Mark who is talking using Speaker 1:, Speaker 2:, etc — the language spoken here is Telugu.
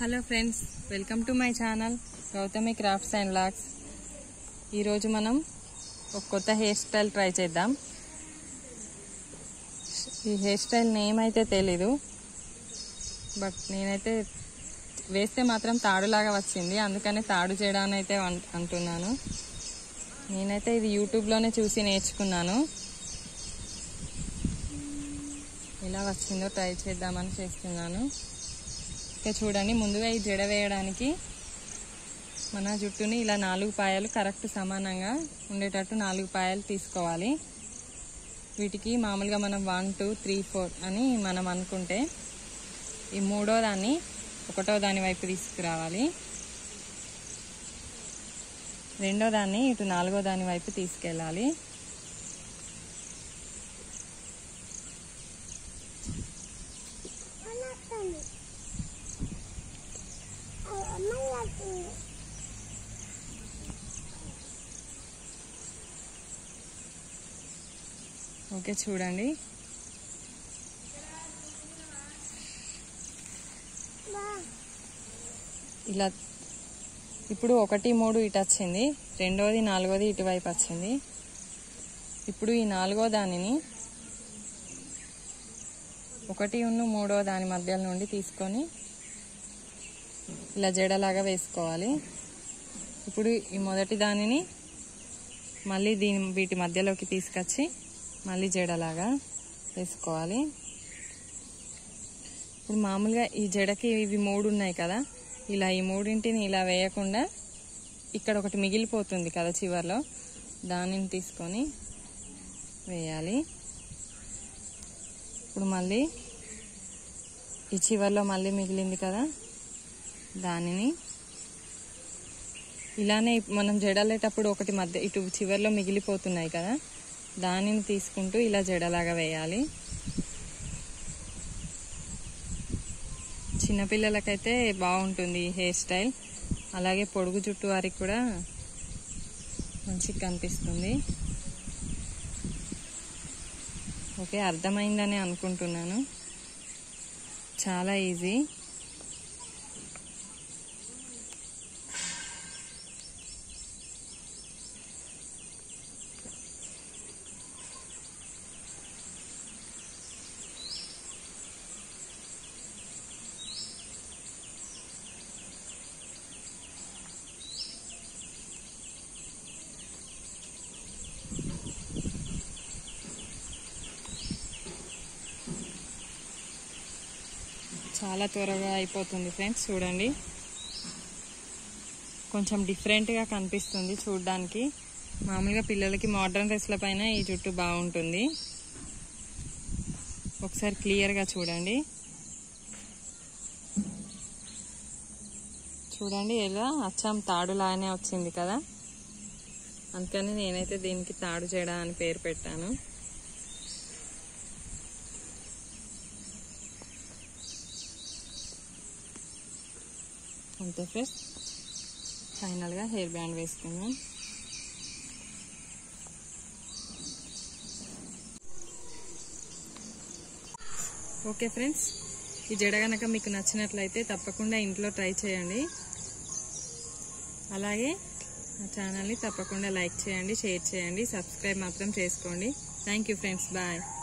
Speaker 1: hello friends welcome to my channel Gautami crafts and లాక్స్ ఈరోజు మనం ఒక కొత్త హెయిర్ స్టైల్ ట్రై చేద్దాం ఈ హెయిర్ స్టైల్ నేమ్ అయితే తెలీదు బట్ నేనైతే వేస్తే మాత్రం తాడులాగా వచ్చింది అందుకనే తాడు చేయడాన్ని అయితే అన్- అంటున్నాను నేనైతే ఇది యూట్యూబ్లోనే చూసి నేర్చుకున్నాను ఎలా వచ్చిందో ట్రై చేద్దామని చేస్తున్నాను ఇక చూడండి ముందుగా ఈ జడ వేయడానికి మన జుట్టుని ఇలా నాలుగు పాయలు కరెక్ట్ సమానంగా ఉండేటట్టు నాలుగు పాయలు తీసుకోవాలి వీటికి మామూలుగా మనం వన్ టూ త్రీ ఫోర్ అని మనం అనుకుంటే ఈ మూడో దాన్ని ఒకటో దాని వైపు తీసుకురావాలి రెండో దాన్ని ఇటు నాలుగో దాని వైపు తీసుకెళ్ళాలి ఓకే చూడండి ఇలా ఇప్పుడు ఒకటి మూడు ఇటు వచ్చింది రెండోది నాలుగోది ఇటువైపు వచ్చింది ఇప్పుడు ఈ నాలుగో దానిని ఒకటి ఉన్న మూడో దాని మధ్య నుండి తీసుకొని ఇలా జడలాగా వేసుకోవాలి ఇప్పుడు ఈ మొదటి దానిని మళ్ళీ దీని వీటి మధ్యలోకి తీసుకొచ్చి మళ్ళీ జడలాగా వేసుకోవాలి ఇప్పుడు మామూలుగా ఈ జడకి ఇవి మూడు ఉన్నాయి కదా ఇలా ఈ మూడింటిని ఇలా వేయకుండా ఇక్కడ ఒకటి మిగిలిపోతుంది కదా చివర్లో దానిని తీసుకొని వేయాలి ఇప్పుడు మళ్ళీ ఈ చివర్లో మళ్ళీ మిగిలింది కదా దానిని ఇలానే మనం జడలేటప్పుడు ఒకటి మధ్య ఇటు చివర్లో మిగిలిపోతున్నాయి కదా దానిని తీసుకుంటూ ఇలా జడలాగా వేయాలి చిన్నపిల్లలకైతే బాగుంటుంది ఈ హెయిర్ స్టైల్ అలాగే పొడుగు జుట్టు వారికి కూడా మంచిగా కనిపిస్తుంది ఓకే అర్థమైందని అనుకుంటున్నాను చాలా ఈజీ చాలా త్వరగా అయిపోతుంది ఫ్రెండ్స్ చూడండి కొంచెం డిఫరెంట్గా కనిపిస్తుంది చూడడానికి మామూలుగా పిల్లలకి మోడర్న్ డ్రెస్ల పైన ఈ జుట్టు బాగుంటుంది ఒకసారి క్లియర్గా చూడండి చూడండి ఎలా అచ్చం తాడులాగానే వచ్చింది కదా అందుకని నేనైతే దీనికి తాడు చేయడం అని పేరు పెట్టాను అంతే ఫ్రెండ్స్ ఫైనల్గా హెయిర్ బ్యాండ్ వేసుకుందాం ఓకే ఫ్రెండ్స్ ఈ జడ కనుక మీకు నచ్చినట్లయితే తప్పకుండా ఇంట్లో ట్రై చేయండి అలాగే నా ఛానల్ని తప్పకుండా లైక్ చేయండి షేర్ చేయండి సబ్స్క్రైబ్ మాత్రం చేసుకోండి థ్యాంక్ యూ ఫ్రెండ్స్ బాయ్